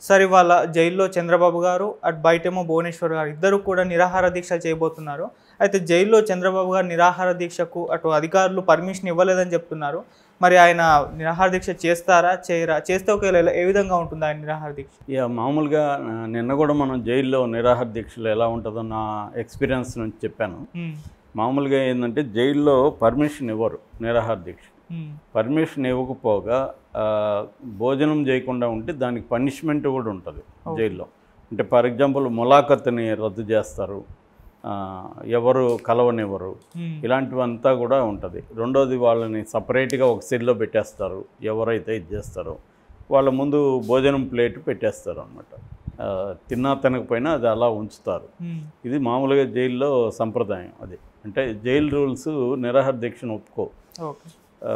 Sir ఇవాళ జైల్లో చంద్రబాబు గారు అటు బయటేమో భువనేశ్వర్ గారు ఇద్దరు కూడా నిరాహార దీక్ష చేయబోతున్నారు అయితే జైల్లో చంద్రబాబు గారు నిరాహార దీక్షకు అటు అధికారులు పర్మిషన్ ఇవ్వలేదని చెప్తున్నారు మరి ఆయన నిరాహార దీక్ష చేస్తారా చేయరా చేస్తే ఒకవేళ ఎలా- ఏ విధంగా ఉంటుంది ఆయన నిరాహార దీక్ష ఇక మామూలుగా ఆ, నిన్న కూడా మనం జైల్లో నిరాహార దీక్షలు ఎలా ఉంటుందో నా ఎక్స్పీరియన్స్ నుంచి చెప్పాను ఉమ్, మామూలుగా ఏంటంటే జైల్లో పర్మిషన్ ఇవ్వరు నిరాహార దీక్ష ఉమ్, పర్మిషన్ ఇవ్వకపోగా ఆ, భోజనం చేయకుండా ఉంటే దానికి పనిష్మెంట్ కూడా ఉంటుంది జైల్లో అంటే ఫర్ ఎగ్జాంపుల్ ములాఖత్ని రద్దు చేస్తారు ఆ, ఎవరు కలవనివ్వరు ఉమ్, ఇలాంటివంతా కూడా ఉంటుంది రెండోది వాళ్ళని సపరేట్గా ఒక సెల్లో పెట్టేస్తారు ఎవరైతే ఇది చేస్తారో వాళ్ళ ముందు భోజనం ప్లేట్ పెట్టేస్తారు అనమాట తిన్నా తినకపోయినా అది అలా ఉంచుతారు ఉమ్, ఇది మామూలుగా జైల్లో సంప్రదాయం అది అంటే జైలు రూల్స్ నిరాహార దీక్షను ఒప్పుకో ఓకే ఆ,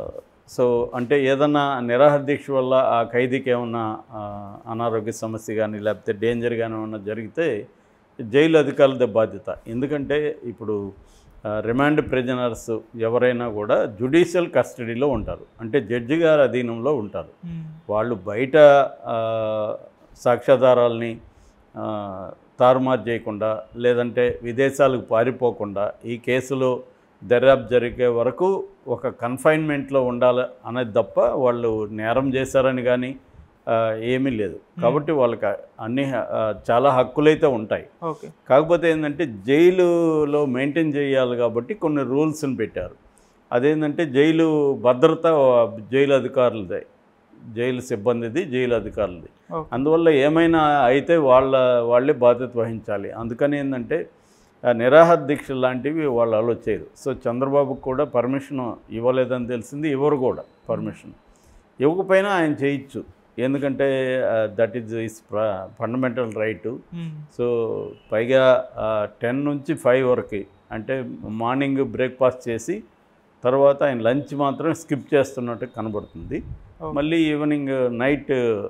సో అంటే ఏదన్నా నిరాహార దీక్ష వల్ల ఆ ఖైదీకి ఏమన్నా ఆ, అనారోగ్య సమస్య కానీ లేకపోతే డేంజర్ కానీ ఏమన్నా జరిగితే జైలు అధికారులదే బాధ్యత ఎందుకంటే ఇప్పుడు ఆ, రిమాండ్ ప్రిజనర్స్ ఎవరైనా కూడా జుడిషియల్ కస్టడీలో ఉంటారు అంటే జడ్జి గారి అధీనంలో ఉంటారు ఉమ్, వాళ్ళు బయట ఆ, సాక్ష్యాధారాలని ఆ, తారుమారు చేయకుండా లేదంటే విదేశాలకు పారిపోకుండా ఈ కేసులో దర్యాప్తు జరిగే వరకు ఒక కన్ఫైన్మెంట్లో ఉండాలి అనేది తప్ప వాళ్ళు నేరం చేశారని కానీ ఆ, ఏమీ లేదు కాబట్టి వాళ్ళకి అన్ని ఆ, చాలా హక్కులైతే ఉంటాయి ఓకే కాకపోతే ఏంటంటే జైలులో మెయింటైన్ చేయాలి కాబట్టి కొన్ని రూల్స్ని పెట్టారు అదేంటంటే జైలు భద్రత జైలు అధికారులదే జైలు సిబ్బందిది జైలు అధికారులది ఓకే అందువల్ల ఏమైనా అయితే వాళ్ళ వాళ్ళే బాధ్యత వహించాలి అందుకని ఏంటంటే ఆ నిరాహార దీక్ష లాంటివి వాళ్ళు అలో చేయరు సో చంద్రబాబుకు కూడా పర్మిషన్ ఇవ్వలేదని తెలిసింది ఇవ్వరు కూడా పర్మిషన్ ఇవ్వకపోయినా ఆయన చేయొచ్చు ఎందుకంటే that is is fundamental right um, so పైగా టెన్ నుంచి ఫైవ్ వరకు అంటే మార్నింగ్ బ్రేక్ఫాస్ట్ చేసి తర్వాత ఆయన లంచ్ మాత్రం స్కిప్ చేస్తున్నట్టు కనబడుతుంది Okay. మళ్ళీ ఈవినింగ్ నైట్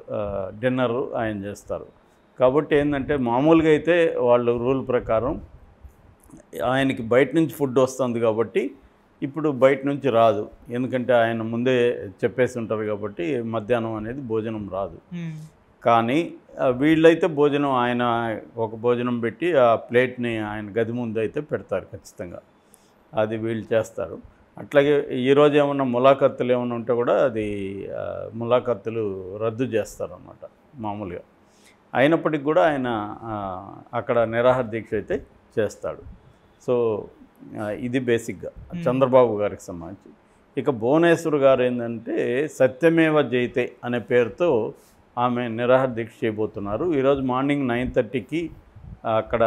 డిన్నర్ ఆయన చేస్తారు కాబట్టి ఏంటంటే మామూలుగా అయితే వాళ్ళు రూల్ ప్రకారం ఆయనకి బయట నుంచి ఫుడ్ వస్తుంది కాబట్టి ఇప్పుడు బయట నుంచి రాదు ఎందుకంటే ఆయన ముందే చెప్పేసి ఉంటారు కాబట్టి మధ్యాహ్నం అనేది భోజనం రాదు ఉమ్, కానీ ఆ, వీళ్ళైతే భోజనం ఆయన ఒక భోజనం పెట్టి ఆ ప్లేట్ని ఆయన గది ముందు అయితే పెడతారు ఖచ్చితంగా అది వీళ్ళు చేస్తారు అట్లాగే ఈరోజు ఏమన్నా ములాఖత్తులు ఏమైనా ఉంటే కూడా అది ఆ, ములాఖత్తులు రద్దు చేస్తారన్నమాట మామూలుగా అయినప్పటికీ కూడా ఆయన ఆ, అక్కడ నిరాహార దీక్ష అయితే చేస్తాడు సో ఆ, ఇది బేసిక్గా చంద్రబాబు గారికి సంబంధించి ఇక భువనేశ్వర్ గారు ఏంటంటే సత్యమేవ జయితే అనే పేరుతో ఆమె నిరాహార దీక్ష చేయబోతున్నారు ఈరోజు మార్నింగ్ నైన్ థర్టీకి అక్కడ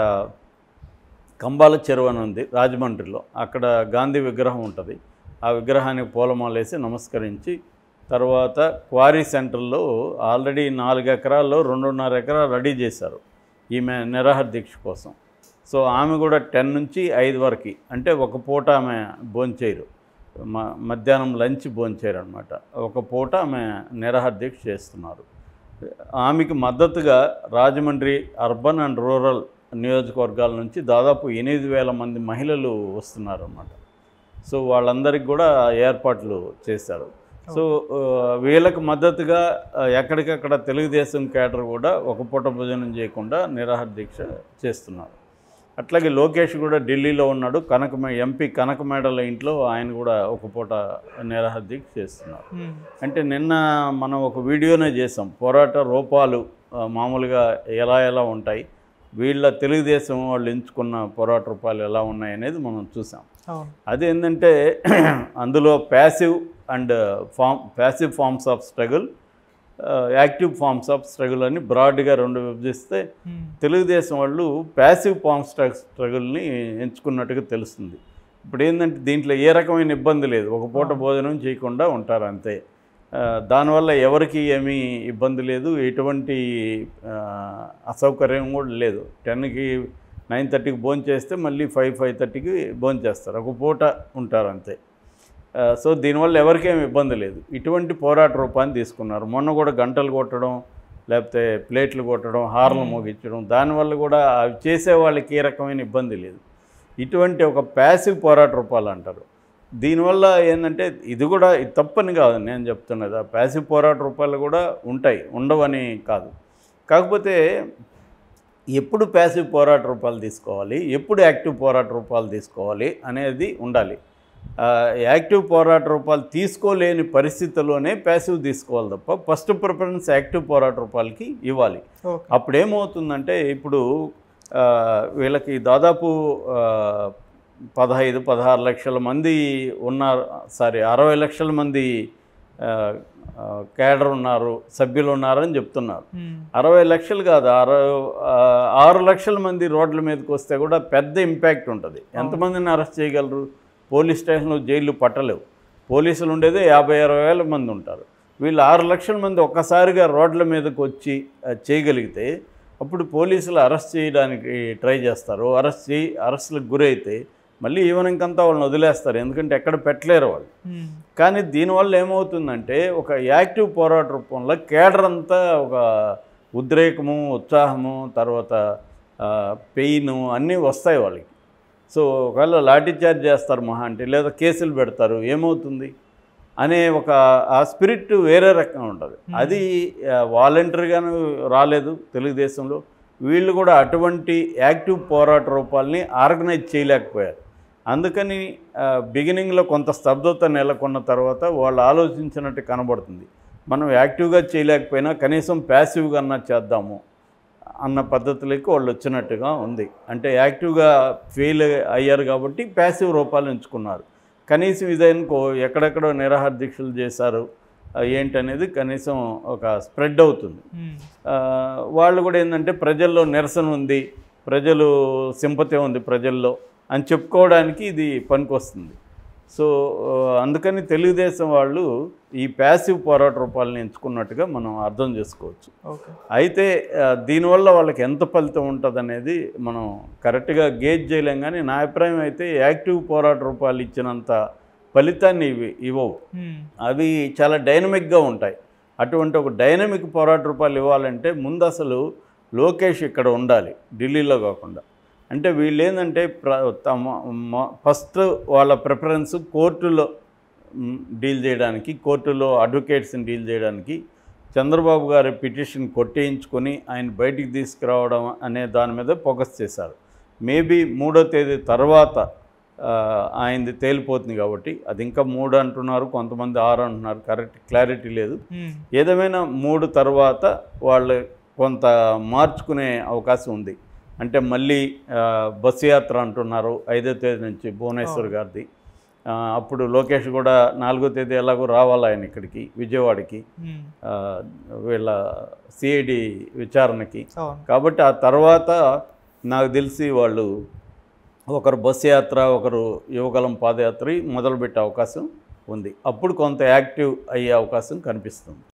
కంబాల చెరువు అని ఉంది రాజమండ్రిలో అక్కడ గాంధీ విగ్రహం ఉంటుంది ఆ విగ్రహానికి పూలమాలేసి నమస్కరించి తర్వాత క్వారీ సెంటర్లో ఆల్రెడీ నాలుగు ఎకరాల్లో రెండున్నర ఎకరాలు రెడీ చేశారు ఈమె నిరాహార దీక్ష కోసం సో ఆమె కూడా టెన్ నుంచి ఐదు వరకు అంటే ఒక పూట ఆమె భోంచేయరు మ మధ్యాహ్నం లంచ్ భోంచేయరు అనమాట ఒక పూట ఆమె నిరాహార దీక్ష చేస్తున్నారు ఆమెకి మద్దతుగా రాజమండ్రి అర్బన్ అండ్ రూరల్ నియోజకవర్గాల నుంచి దాదాపు ఎనిమిది వేల మంది మహిళలు వస్తున్నారు అన్నమాట సో వాళ్ళందరికీ కూడా ఏర్పాట్లు చేశారు సో ఆ, వీళ్ళకి మద్దతుగా ఆ, ఎక్కడికక్కడ తెలుగుదేశం కేడర్ కూడా ఒక పూట భోజనం చేయకుండా నిరాహార దీక్ష చేస్తున్నారు అట్లాగే లోకేష్ కూడా ఢిల్లీలో ఉన్నాడు కనక ఎంపీ కనకమేడల ఇంట్లో ఆయన కూడా ఒక పూట నిరాహార దీక్ష చేస్తున్నారు ఉమ్, అంటే నిన్న మనం ఒక వీడియోనే చేసాం పోరాట రూపాలు ఆ, మామూలుగా ఎలా ఎలా ఉంటాయి వీళ్ళ తెలుగుదేశం వాళ్ళు ఎంచుకున్న పోరాట రూపాలు ఎలా ఉన్నాయి అనేది మనం చూసాం అవును అదేంటంటే అందులో passive and form passive forms of struggle active forms of struggle అని బ్రాడ్గా రెండు విభజిస్తే ఉమ్, తెలుగుదేశం వాళ్ళు ప్యాసివ్ ఫార్మ్ స్ట్రగుల్ని ఎంచుకున్నట్టుగా తెలుస్తుంది ఇప్పుడు ఏంటంటే దీంట్లో ఏ రకమైన ఇబ్బంది లేదు ఒక పూట భోజనం చేయకుండా ఉంటారు అంతే ఆ, దానివల్ల ఎవరికి ఏమీ ఇబ్బంది లేదు ఎటువంటి ఆ, అసౌకర్యం కూడా లేదు టెన్కి నైన్ థర్టీకి భోజనం చేస్తే మళ్ళీ ఫైవ్ ఫైవ్ థర్టీకి భోజనం చేస్తారు ఒక పూట ఉంటారు అంతే ఆ, సో దీనివల్ల ఎవరికేం ఇబ్బంది లేదు ఇటువంటి పోరాట రూపాన్ని తీసుకున్నారు మొన్న కూడా గంటలు కొట్టడం లేకపోతే ప్లేట్లు కొట్టడం హార్లు మోగించడం దానివల్ల కూడా అవి చేసే వాళ్ళకి ఏ రకమైన ఇబ్బంది లేదు ఇటువంటి ఒక ప్యాసివ్ పోరాట రూపాలు అంటారు దీనివల్ల ఏంటంటే ఇది కూడా ఇది తప్పని కాదు నేను చెప్తున్నది ఆ ప్యాసివ్ పోరాట రూపాయలు కూడా ఉంటాయి ఉండవని కాదు కాకపోతే ఎప్పుడు ప్యాసివ్ పోరాట రూపాలు తీసుకోవాలి ఎప్పుడు యాక్టివ్ పోరాట రూపాలు తీసుకోవాలి అనేది ఉండాలి ఆ, యాక్టివ్ పోరాట రూపాలు తీసుకోలేని పరిస్థితుల్లోనే ప్యాసివ్ తీసుకోవాలి తప్ప ఫస్ట్ ప్రిఫరెన్స్ యాక్టివ్ పోరాట రూపాలకి ఇవ్వాలి ఓకే అప్పుడు ఏమవుతుందంటే ఇప్పుడు ఆ, వీళ్ళకి దాదాపు ఆ, పదహైదు పదహారు లక్షల మంది ఉన్నారు సారీ అరవై లక్షల మంది ఆ, ఆ, కేడర్ ఉన్నారు సభ్యులు ఉన్నారని చెప్తున్నారు మ్మ్. అరవై లక్షలు కాదు ఆరు ఆ, ఆరు లక్షల మంది రోడ్ల మీదకి వస్తే కూడా పెద్ద ఇంపాక్ట్ ఉంటుంది ఎంతమందిని అరెస్ట్ చేయగలరు పోలీస్ స్టేషన్లు జైలు పట్టలేవు పోలీసులు ఉండేదే యాభై అరవై వేల మంది ఉంటారు వీళ్ళు ఆరు లక్షల మంది ఒక్కసారిగా రోడ్ల మీదకి వచ్చి ఆ, చేయగలిగితే అప్పుడు పోలీసులు అరెస్ట్ చేయడానికి ట్రై చేస్తారు అరెస్ట్ చేయి అరెస్ట్లకు గురైతే మళ్ళీ ఈవినింగ్ అంతా వాళ్ళని వదిలేస్తారు ఎందుకంటే ఎక్కడ పెట్టలేరు వాళ్ళు మ్మ్. కానీ దీనివల్ల ఏమవుతుందంటే ఒక యాక్టివ్ పోరాట రూపంలో కేడర్ అంతా ఒక ఉద్రేకము ఉత్సాహము తర్వాత పెయిన్ అన్నీ వస్తాయి వాళ్ళకి సో ఒకవేళ లాఠీ చార్జ్ చేస్తారు మహా అంటే లేదా కేసులు పెడతారు ఏమవుతుంది అనే ఒక ఆ స్పిరిట్ వేరే రకంగా ఉంటుంది అది వాలంటరీగాను రాలేదు తెలుగుదేశంలో వీళ్ళు కూడా అటువంటి యాక్టివ్ పోరాట రూపాలని ఆర్గనైజ్ చేయలేకపోయారు అందుకని బిగినింగ్లో కొంత స్తబ్దత నెలకొన్న తర్వాత వాళ్ళు ఆలోచించినట్టు కనబడుతుంది మనం యాక్టివ్గా చేయలేకపోయినా కనీసం ప్యాసివ్గా అన్నా చేద్దాము అన్న పద్ధతులకి వాళ్ళు వచ్చినట్టుగా ఉంది అంటే యాక్టివ్గా ఫెయిల్ అయ్యారు కాబట్టి ప్యాసివ్ రూపాలు ఎంచుకున్నారు కనీసం ఇదనుకో ఎక్కడెక్కడో నిరాహార దీక్షలు చేశారు ఆ, ఏంటనేది కనీసం ఒక స్ప్రెడ్ అవుతుంది మ్మ్. ఆ, వాళ్ళు కూడా ఏంటంటే ప్రజల్లో నిరసన ఉంది ప్రజలు సింపతి ఉంది ప్రజల్లో అని చెప్పుకోవడానికి ఇది పనికొస్తుంది సో ఆ, అందుకని తెలుగుదేశం వాళ్ళు ఈ ప్యాసివ్ పోరాట రూపాలను ఎంచుకున్నట్టుగా మనం అర్థం చేసుకోవచ్చు ఓకే అయితే ఆ, దీనివల్ల వాళ్ళకి ఎంత ఫలితం ఉంటుంది అనేది మనం కరెక్ట్గా గేజ్ చేయలేం కానీ నా అభిప్రాయం అయితే యాక్టివ్ పోరాట రూపాలు ఇచ్చినంత ఫలితాన్ని ఇవి ఇవ్వవు మ్మ్. అవి చాలా డైనమిక్గా ఉంటాయి అటువంటి ఒక డైనమిక్ పోరాట రూపాయలు ఇవ్వాలంటే ముందు అసలు లోకేష్ ఇక్కడ ఉండాలి ఢిల్లీలో కాకుండా అంటే వీళ్ళు ఏంటంటే ప్ర తమ మ- ఫస్ట్ వాళ్ళ ప్రిఫరెన్స్ కోర్టులో మ్, డీల్ చేయడానికి కోర్టులో అడ్వకేట్స్ని డీల్ చేయడానికి చంద్రబాబు గారి పిటిషన్ కొట్టేయించుకొని ఆయన బయటికి తీసుకురావడం అనే దాని మీద ఫోకస్ చేశారు మేబీ మూడో తేదీ తర్వాత ఆ, ఆయనది తేలిపోతుంది కాబట్టి అది ఇంకా మూడు అంటున్నారు కొంతమంది ఆరు అంటున్నారు కరెక్ట్ క్లారిటీ లేదు మ్మ్. ఏదేమైనా మూడు తర్వాత వాళ్ళు కొంత మార్చుకునే అవకాశం ఉంది అంటే మళ్ళీ ఆ, బస్సు యాత్ర అంటున్నారు ఐదో తేదీ నుంచి భువనేశ్వర్ గారిది ఆ, అప్పుడు లోకేష్ కూడా నాలుగో తేదీ ఎలాగో రావాలి ఆయన ఇక్కడికి విజయవాడకి మ్మ్. ఆ, వీళ్ళ సిఐడి విచారణకి అవును కాబట్టి ఆ తర్వాత నాకు తెలిసి వాళ్ళు ఒకరు బస్సు యాత్ర ఒకరు యువగలం పాదయాత్ర మొదలుపెట్టే అవకాశం ఉంది అప్పుడు కొంత యాక్టివ్ అయ్యే అవకాశం కనిపిస్తుంది